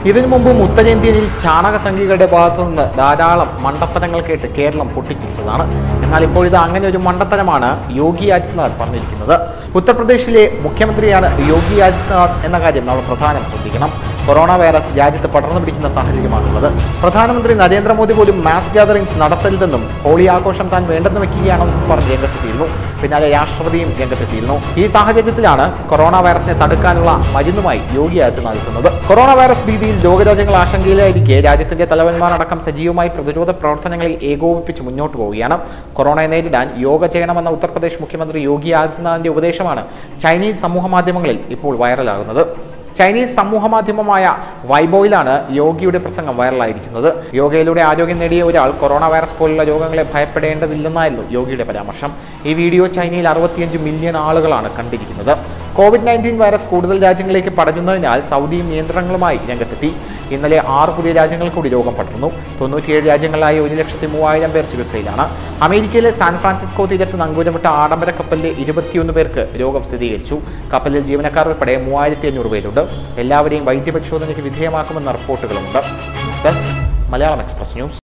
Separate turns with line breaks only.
ഇതിനു മുമ്പും ഉത്തരേന്ത്യയിൽ ചാണക സംഖ്യകളുടെ ഭാഗത്തു നിന്ന് ധാരാളം മണ്ടത്തരങ്ങൾ കേട്ട് കേരളം പൊട്ടിച്ചിരിച്ചതാണ് എന്നാൽ ഇപ്പോൾ ഇത് അങ്ങനെ ഒരു മണ്ടത്തരമാണ് യോഗി ആദിത്യനാഥ് പറഞ്ഞിരിക്കുന്നത് ഉത്തർപ്രദേശിലെ മുഖ്യമന്ത്രിയാണ് യോഗി ആദിത്യനാഥ് എന്ന കാര്യം നമ്മൾ പ്രധാനം ശ്രദ്ധിക്കണം കൊറോണ വൈറസ് രാജ്യത്ത് പടർന്നു പിടിക്കുന്ന സാഹചര്യമാണുള്ളത് പ്രധാനമന്ത്രി നരേന്ദ്രമോദി പോലും മാസ് ഗ്യാതറിംഗ്സ് നടത്തരുതെന്നും ഹോളി ആഘോഷം താൻ വേണ്ടെന്ന് വെക്കുകയാണെന്നും പറഞ്ഞ് രംഗത്തെത്തിയിരുന്നു പിന്നാലെ രാഷ്ട്രപതിയും രംഗത്തെത്തിയിരുന്നു ഈ സാഹചര്യത്തിലാണ് കൊറോണ വൈറസിനെ തടുക്കാനുള്ള മരുന്നുമായി യോഗി ആദിത്യനാഥ് എത്തുന്നത് കൊറോണ വൈറസ് ഭീതിയിൽ ലോകരാജ്യങ്ങൾ ആശങ്കയിലായിരിക്കെ രാജ്യത്തിന്റെ തലവന്മാരടക്കം സജീവമായി പ്രതിരോധ പ്രവർത്തനങ്ങളിൽ ഏകോപിപ്പിച്ച് മുന്നോട്ട് പോവുകയാണ് കൊറോണയെ നേരിടാൻ യോഗ ചെയ്യണമെന്ന ഉത്തർപ്രദേശ് മുഖ്യമന്ത്രി യോഗി ആദിത്യനാഥിന്റെ ഉപദേശമാണ് ചൈനീസ് സമൂഹ മാധ്യമങ്ങളിൽ ഇപ്പോൾ വൈറലാകുന്നത് ചൈനീസ് സമൂഹ മാധ്യമമായ വൈബോയിലാണ് യോഗിയുടെ പ്രസംഗം വൈറലായിരിക്കുന്നത് യോഗയിലൂടെ ആരോഗ്യം നേടിയ ഒരാൾ കൊറോണ വൈറസ് പോലുള്ള രോഗങ്ങളെ ഭയപ്പെടേണ്ടതില്ലെന്നായിരുന്നു യോഗിയുടെ പരാമർശം ഈ വീഡിയോ ചൈനയിൽ അറുപത്തിയഞ്ച് മില്യൺ ആളുകളാണ് കണ്ടിരിക്കുന്നത് കോവിഡ് നയൻറ്റീൻ വൈറസ് കൂടുതൽ രാജ്യങ്ങളിലേക്ക് പടരുന്നതിനാൽ സൗദിയും നിയന്ത്രണങ്ങളുമായി രംഗത്തെത്തി ഇന്നലെ ആറ് പുതിയ രാജ്യങ്ങൾ കൂടി രോഗം പടർന്നു തൊണ്ണൂറ്റിയേഴ് രാജ്യങ്ങളിലായി ഒരു ലക്ഷത്തി മൂവായിരം പേർ ചികിത്സയിലാണ് അമേരിക്കയിലെ സാൻ ഫ്രാൻസിസ്കോ തീരത്ത് നങ്കൂരമിട്ട ആഡംബര കപ്പലിലെ ഇരുപത്തിയൊന്ന് പേർക്ക് രോഗം സ്ഥിരീകരിച്ചു കപ്പലിൽ ജീവനക്കാർ ഉൾപ്പെടെ മൂവായിരത്തി അഞ്ഞൂറ് പേരുണ്ട് എല്ലാവരെയും വൈദ്യപരിശോധനയ്ക്ക് വിധേയമാക്കുമെന്ന റിപ്പോർട്ടുകളുണ്ട് news desk Malayalam Express news